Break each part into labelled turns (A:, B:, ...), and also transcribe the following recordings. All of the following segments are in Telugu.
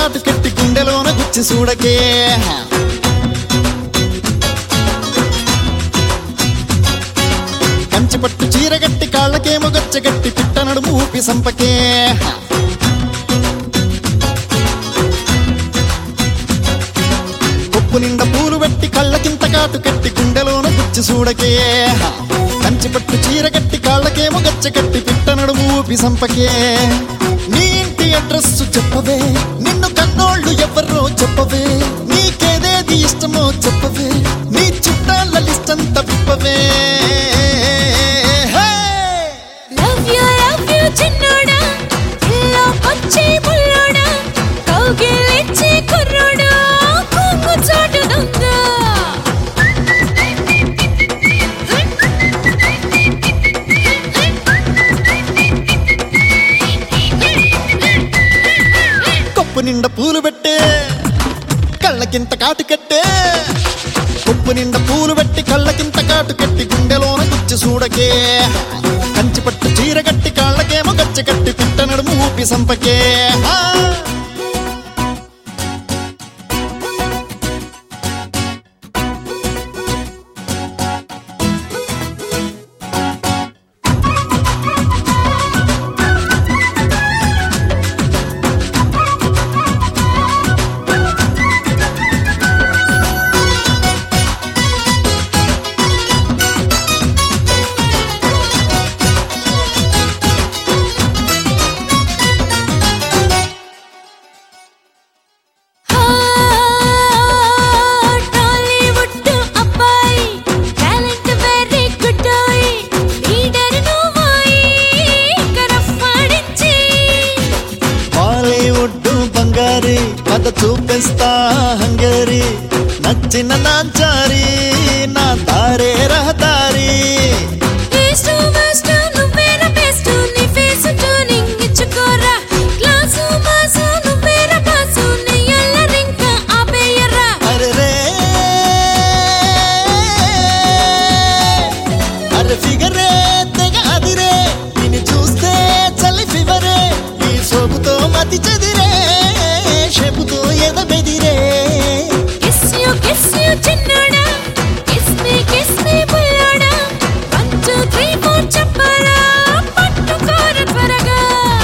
A: కాటు కట్టి గుండెలోన గుచ్చి చూడకే కంచి పట్టు చీరగట్టి కాళ్ళకేమో గచ్చగట్టి పిట్ట నడుము ఊపి సంపకే కొప్పు నిండా పూలు పెట్టి కళ్ళకింత కాటు కట్టి గుండెలోన గుచ్చి చూడకే కంచి పట్టు చీర కట్టి కాళ్ళకేమో గచ్చగట్టి పిట్ట నడుము ఊపి సంపకే నీ ఇంటి అడ్రస్ చెప్పవే నిన్ను కన్నోళ్ళు ఎవరో చెప్పవే నీకేదేది ఇష్టమో చెప్పవే నీ చుట్టాల లిస్ట్ అంతా విప్పవే హే!
B: లవ్ యు లవ్ యు చిన్నోడా ఇల్లో పచ్చి బుల్లోడా కౌగిలించి కుర్రోడా కొంగు చాటు దొంగ
A: కొప్పు నిండా పూలు పెట్టే కళ్ళకింత కాటు కట్టే కొప్పు నిండా పూలు పెట్టి కళ్ళకింత కాటు కట్టి గుండెలోన గుచ్చి చూడకే కంచి పట్టు చీర కట్టి కాళ్ళకేమో గచ్చ కట్టి పిట్ట నడుము ఊపి సంపకే ఆ!
B: టాలీవుడ్ అబ్బాయి టాలెంట్ వెరీ గుడ్ ఓయ్ లీడర్ నువ్వోయ్ కరఫాడించి
A: బాలీవుడ్ బంగారి పద చూపిస్తా హంగరి నచ్చిన నాంచారి నా తారే రహదారి
B: ఈస్ట్ వెస్ట్ నువ్వేరా బెస్ట్ నీ ఫేస్ ట్యూనింగ్ ఇచ్చుకోరా క్లాసు మాసు నువ్వేరా బాసు నీ అల్లరింక ఆపేయరా
A: అరే రే అరే ఫిగరే తెగ అదిరే నిన్ను చూస్తే చలి ఫివరే ఈ సోకుతో మతి చదిరే షేపుతో ఎద బెదిరే
B: కిస్ యు కిస్ యు చిన్నోడా కిస్ మీ కిస్ మీ బుల్లోడా వన్ టూ త్రీ ఫోర్ చెప్పరా పట్టుకోర త్వరగా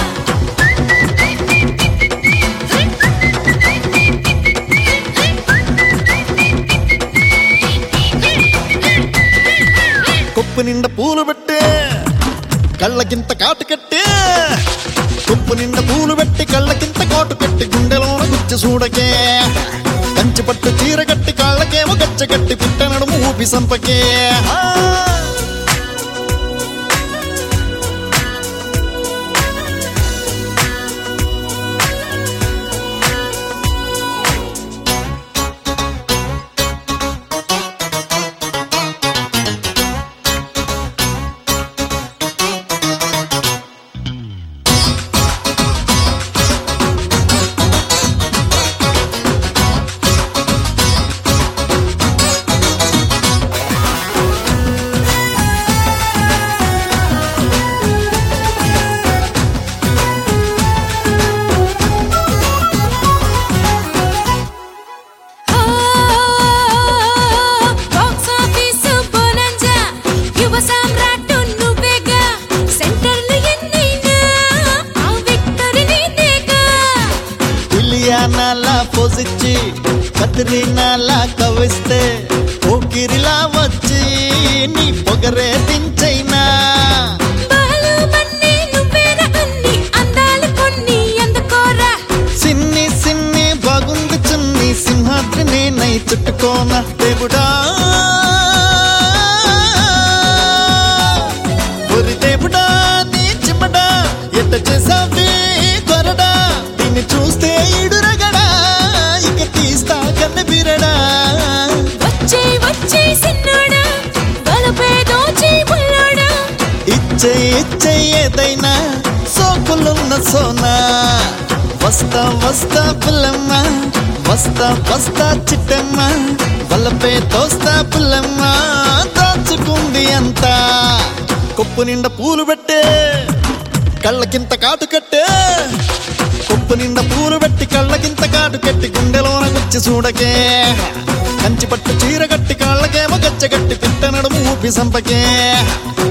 A: కొప్పు నిండా పూలు పెట్టే కళ్ళకింత కాటు కట్టే కొప్పు నిండా పూలు పెట్టి కళ్ళకింత కాటు కట్టి గుండెలోన గుచ్చి చూడకే కంచి పట్టు చీర కట్టి కాళ్ళకేమో గచ్చ కట్టి పిట్ట నడుము ఊపి సంపకే ఆ!
B: బాక్స్ ఆఫీస్ బోనంజా యువ సామ్రాట్ నువ్వేగా సెంటర్లు ఎన్నైనా ఆ విక్టరీ నీదేగా
A: ఇలియానాలా పోసిచ్చి కత్రినాలా కవిస్తే పోకిరిలా వచ్చి నీ పొగరే దించైనా
B: బాలు మన్ని నువ్వేరా అన్ని అందాలు కొన్ని అందుకోరా
A: సిన్ని సిన్ని బాగుంది చున్ని సింహాద్రి నేనై చుట్టుకోన దేవుడా ఒరి దేవుడా నీ చిమ్మడా ఎట్ట చేసావి కొరడా దీన్ని చూస్తే ఇడురగడా ఇక తీస్తా కన్ను బిరడా
B: వచ్చే వచ్చే సిన్నోడా బలపే దోచి బుల్లోడా
A: ఇచ్చే ఇచ్చే ఏదైనా సోకులున్న సోనా వస్తా వస్తా పుల్లమ్మ వస్తా వస్తా చిట్టమ్మ వల్లపే తోస్తా పుల్లమ్మ దాచుకుంది అంతా కొప్పు నిండా పూలు పెట్టే కళ్ళకింత కాటు కట్టే కొప్పు నిండా పూలు పెట్టి కళ్ళకింత కాటు కట్టి గుండెలోన గుచ్చి చూడకే కంచి పట్టు చీర కట్టి కాళ్ళకేమో గచ్చగట్టి పిట్ట నడుము ఊపి సంపకే